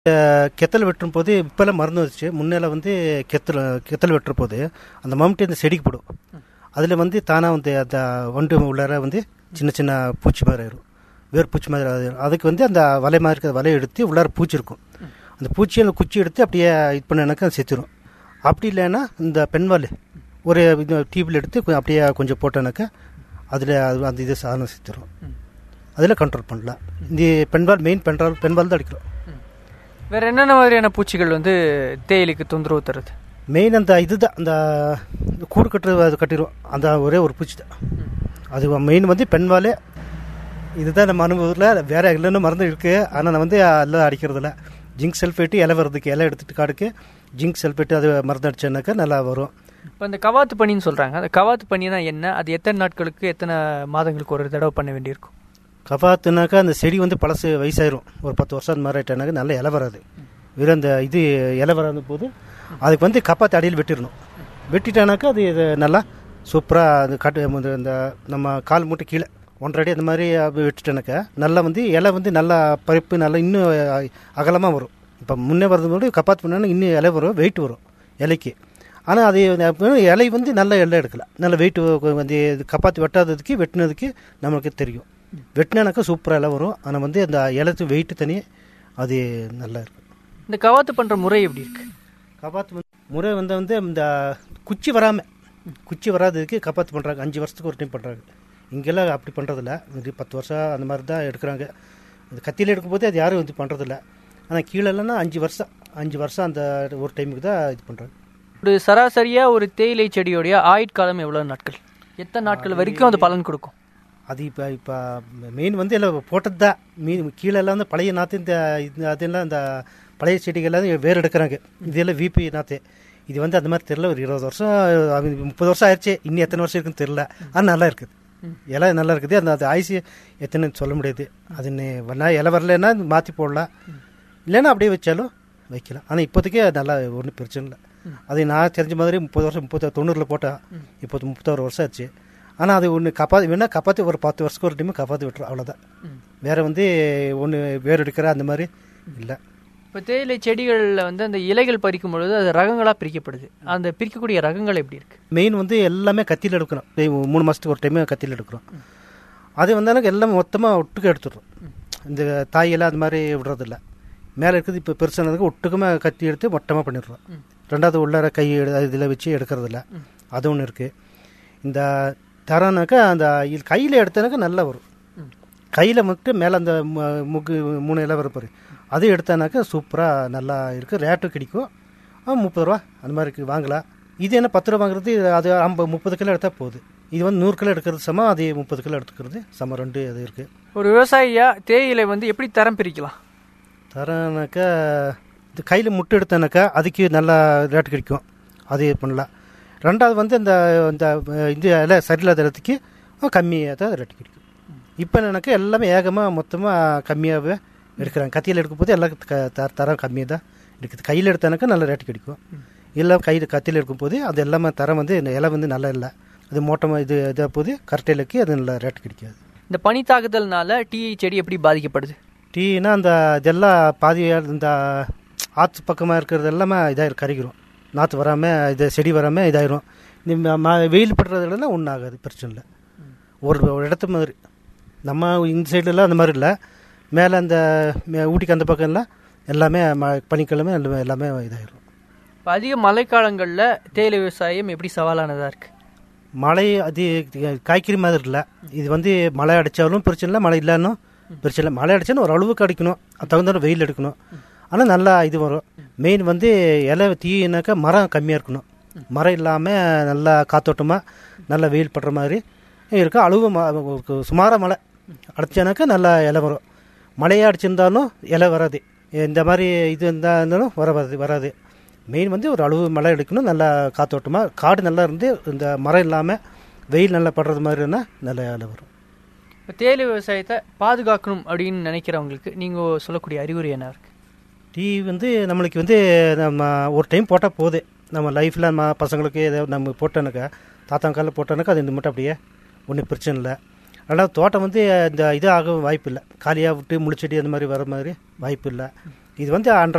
கெத்தல் வெட்டும் போது இப்போல்லாம் மருந்து வந்துச்சு முன்னெல்லாம் வந்து கெத்தல் கெத்தல் வெட்டுற போது அந்த மம்முட்டி அந்த செடிக்கு போடும் அதில் வந்து தானாக வந்து அந்த வண்டு உள்ளார வந்து சின்ன சின்ன பூச்சி மாதிரி ஆயிரும் வேர் பூச்சி மாதிரி ஆயிரும். அதுக்கு வந்து அந்த வலை மாதிரி இருக்கிற வலையை எடுத்து உள்ளார பூச்சி இருக்கும் அந்த பூச்சியை அந்த குச்சி எடுத்து அப்படியே இது பண்ணனாக்கா அது செத்துரும் அப்படி இல்லைன்னா இந்த பெண்வால் ஒரு இது டியூப்பில் எடுத்து கொ- அப்படியே கொஞ்சம் போட்டோன்னாக்கா அதில் அது அந்த இது சாதனம் செத்துரும் அதில் கண்ட்ரோல் பண்ணலாம் இந்த பெண்பால் மெயின் பெண்பால் பெண்பால் தான் அடிக்கிறோம் வேற என்னென்ன மாதிரியான பூச்சிகள் வந்து தேயிலைக்கு தொந்தரவு தருது மெயின் அந்த இதுதான் அந்த கூடு கட்டுறது அது கட்டிடும் அந்த ஒரே ஒரு பூச்சி தான் அது மெயின் வந்து பெண்வாலே இதுதான் நம்ம அனுபவத்தில் வேற இல்லைன்னு மருந்து இருக்குது ஆனால் நான் வந்து எல்லாம் அடிக்கிறதில்ல ஜிங்க் சல்ஃபேட்டு இலை வர்றதுக்கு இலை எடுத்துட்டு காடுக்கு ஜிங்க் சல்ஃபேட்டு அது மருந்து அடிச்சேன்னாக்கா நல்லா வரும் இப்போ இந்த கவாத்து பனின்னு சொல்றாங்க அந்த கவாத்து பனினா என்ன அது எத்தனை நாட்களுக்கு எத்தனை மாதங்களுக்கு ஒரு தடவை பண்ண வேண்டியிருக்கும் கபாத்துனாக்கா அந்த செடி வந்து பழசு வயசாயிரும் ஒரு பத்து வருஷம் அந்த மாதிரி ஆயிட்டானாக்கா நல்ல இலை வராது வெறும் அந்த இது இலை வராத போது அதுக்கு வந்து கப்பாத்து அடியில் வெட்டிடணும் வெட்டிட்டானாக்கா அது இது நல்லா சூப்பராக அது காட்டு இந்த- இந்த நம்ம கால் மூட்டை கீழே ஒன்றரை அடி அந்த மாதிரி அப்படி வெட்டிட்டானாக்கா நல்லா வந்து இலை வந்து நல்லா பறிப்பு நல்லா இன்னும் அகலமாக வரும் இப்போ முன்னே வரது முன்னாடி கப்பாத்து பண்ணா இன்னும் இலை வரும் வெயிட் வரும் இலைக்கு ஆனால் அது அப்ப இலை வந்து நல்ல இலை எடுக்கலாம் நல்ல வெயிட் வந்து இது கப்பாத்து வெட்டாததுக்கு வெட்டினதுக்கு நம்மளுக்கு தெரியும் வெட்டினானாக்கா சூப்பராக இலை வரும் ஆனால் வந்து அந்த இலத்து வெயிட்டு தனி அது நல்லா இருக்கும் இந்த கவாத்து பண்ற முறை எப்படி இருக்கு கபாத்து வந்து முறை வந்து வந்து இந்த குச்சி வராமல் குச்சி வராததுக்கு கபாத்து பண்ணுறாங்க அஞ்சு வருஷத்துக்கு ஒரு டைம் பண்ணுறாங்க இங்கெல்லாம் அப்படி பண்ணுறதில்ல இது பத்து வருஷம் அந்த மாதிரி தான் எடுக்கிறாங்க இந்த கத்தியில் எடுக்கும்போது அது யாரும் இது பண்ணுறதில்ல ஆனால் கீழேலாம் அஞ்சு வருஷம் அஞ்சு வருஷம் அந்த ஒரு டைமுக்கு தான் இது பண்ணுறாங்க ஒரு சராசரியா ஒரு தேயிலை செடியோடைய ஆயுட்காலம் எவ்வளவு நாட்கள் எத்தனை நாட்கள் வரைக்கும் அது பலன் கொடுக்கும் அது இப்போ இப்போ மெயின் வந்து எல்லாம் போட்டது தான் மீன் கீழே எல்லாம் வந்து பழைய நாற்று இந்த இது அதெல்லாம் இந்த பழைய செடிகள்லாம் வேர் எடுக்கிறாங்க இதெல்லாம் விபி நாற்று இது வந்து அந்த மாதிரி தெரில ஒரு இருபது வருஷம் அது முப்பது வருஷம் ஆயிடுச்சு இன்னும் எத்தனை வருஷம் இருக்குன்னு தெரில ஆனால் நல்லா இருக்குது இலை நல்லா இருக்குது அந்த அது ஆயுசு எத்தனைன்னு சொல்ல முடியாது அது நே- வேணா இலை வரலைன்னா மாற்றி போடலாம் இல்லைன்னா அப்படியே வச்சாலும் வைக்கலாம் ஆனால் இப்போதைக்கு அது நல்லா ஒன்றும் பிரச்சனை இல்லை அது நான் தெரிஞ்ச மாதிரி முப்பது வருஷம் முப்பது தொண்ணூறில் போட்டேன் இப்போ முப்பத்தாறு வருஷம் ஆச்சு ஆனால் அது ஒன்று கப்பாத்து வேணா கப்பாத்து ஒரு பத்து வருஷத்துக்கு ஒரு டைம் கப்பாத்து விட்டுரும் அவ்வளோதான் வேற வந்து ஒன்று வேர் எடுக்கிற அந்த மாதிரி இல்லை இப்போ தேயிலை செடிகளில் வந்து அந்த இலைகள் பறிக்கும் பொழுது அது ரகங்களா பிரிக்கப்படுது அந்த பிரிக்கக்கூடிய ரகங்கள் எப்படி இருக்கு மெயின் வந்து எல்லாமே கத்தியில் எடுக்கணும் டேய், மூணு மாதத்துக்கு ஒரு டைம் கத்தியில் எடுக்கிறோம் அது வந்தாலும் எல்லாம் மொத்தமாக ஒட்டுக்க எடுத்துடுறோம் இந்த தாயெல்லாம் அது மாதிரி விடுறதில்ல மேலே இருக்குது இப்போ பெருசானதுக்கு ஒட்டுக்கமாக கத்தி எடுத்து மொட்டமாக பண்ணிடுறோம் ரெண்டாவது உள்ளார கை இதில் வச்சு எடுக்கிறதில்ல அது ஒன்று இருக்குது இந்த தரனாக்கா அந்த இது கையில் எடுத்தனாக்கா நல்லா வரும் கையில் மட்டும் மேலே அந்த மு- முக்கு மூணு இலை வரும் பாரு அது எடுத்தானாக்கா சூப்பராக நல்லா இருக்குது ரேட்டும் கிடைக்கும் ஆ, முப்பது ரூபா அந்த மாதிரி இருக்கு, வாங்கலாம் இது என்ன பத்து ரூபா வாங்குறது அது ஐம்பது முப்பது கிலோ எடுத்தால் போகுது இது வந்து நூறு கிலோ எடுக்கிறது சமம் அது முப்பது கிலோ எடுத்துக்கிறது சமம் ரெண்டு அது இருக்குது ஒரு விவசாயியா தேயிலை வந்து எப்படி தரம் பிரிக்கலாம் தரனாக்கா இது கையில் முட்டை எடுத்தானாக்கா அதுக்கு நல்லா ரேட் கிடைக்கும் அது பண்ணலாம் ரெண்டாவது வந்து இந்த இந்த இந்த இலை சரியில்லாத இடத்துக்கு கம்மியாக தான் ரேட் கிடைக்கும் இப்போ எனக்கு எல்லாமே ஏகமாக மொத்தமாக கம்மியாகவே எடுக்கிறாங்க கத்தியில் எடுக்கும்போது எல்லாம் க- த- தரம் கம்மியாக தான் இருக்குது கையில் எடுத்தானாக்கா நல்ல ரேட் கிடைக்கும் இல்லை கையில் கத்தியில் எடுக்கும்போது அது எல்லாமே தரம் வந்து இந்த இலை வந்து நல்லா இல்லை அது மோட்டமாக இது இதாக போது கரெக்டிலுக்கு அது நல்ல ரேட் கிடைக்காது இந்த பனி தாக்குதல்னால டீ செடி எப்படி பாதிக்கப்படுது டீனா அந்த இதெல்லாம் பாதி இந்த ஆற்று பக்கமாக இருக்கிறது எல்லாமே இதாக கறிக்கிறோம் நாற்று வராமல் இது செடி வராமல் இதாயிரும் இந்த ம- வெயில் படுறதுலாம் ஒன்றும் ஆகாது பிரச்சனை இல்லை ஒரு ஒரு இடத்து மாதிரி நம்ம இந்த சைடுலாம் அந்த மாதிரி இல்லை மேலே அந்த மே- ஊட்டிக்கு அந்த பக்கம்லாம் எல்லாமே ம பனிக்கிழமை எல்லாமே எல்லாமே இதாயிரும் இப்போ அதிக மழைக்காலங்களில் தேயிலை விவசாயம் எப்படி சவாலானதா இருக்கு மழை அது காய்கறி மாதிரி இல்லை இது வந்து மழை அடித்தாலும் பிரச்சனை இல்லை மழை இல்லைன்னும் பிரச்சனை இல்லை மழை அடிச்சாலும் ஒரு அளவுக்கு அடிக்கணும் அது தகுந்த வெயில் எடுக்கணும் ஆனால் நல்லா இது வரும் மெயின் வந்து இலை தீனாக்கா மரம் கம்மியாக இருக்கணும் மரம் இல்லாமல் நல்லா காத்தோட்டமாக நல்லா வெயில் படுற மாதிரி இருக்கும் அளவு ம- ஒரு சுமாராக மழை அடிச்சானாக்கா நல்லா இலை வரும் மழையாக அடிச்சிருந்தாலும் இலை வராது இந்த மாதிரி இது இருந்தா- இருந்தாலும் வராது வராது மெயின் வந்து ஒரு அளவு மழை எடுக்கணும் நல்லா காத்தோட்டமாக காடு நல்லா இருந்து இந்த மரம் இல்லாமல் வெயில் நல்லா படுறது மாதிரி இருந்தால் நல்ல இலை வரும் இப்போ தேயிலை விவசாயத்தை பாதுகாக்கணும் அப்படின்னு நினைக்கிறவங்களுக்கு நீங்கள் சொல்லக்கூடிய அறிகுறி என்ன இருக்கு டீ வந்து நம்மளுக்கு வந்து நம்ம ஒரு டைம் போட்டால் போகுது நம்ம லைஃப்பில் நம்ம பசங்களுக்கு ஏதாவது நம்ம போட்டோன்னாக்கா தாத்தா காலில் போட்டோன்னாக்கா அது இந்த மட்டும் அப்படியே ஒன்றும் பிரச்சனை இல்லை ரெண்டாவது தோட்டம் வந்து இந்த இது ஆக வாய்ப்பு இல்லை காலியாக விட்டு முளைச்செடி அந்த மாதிரி வர மாதிரி வாய்ப்பு இல்லை இது வந்து அன்றாட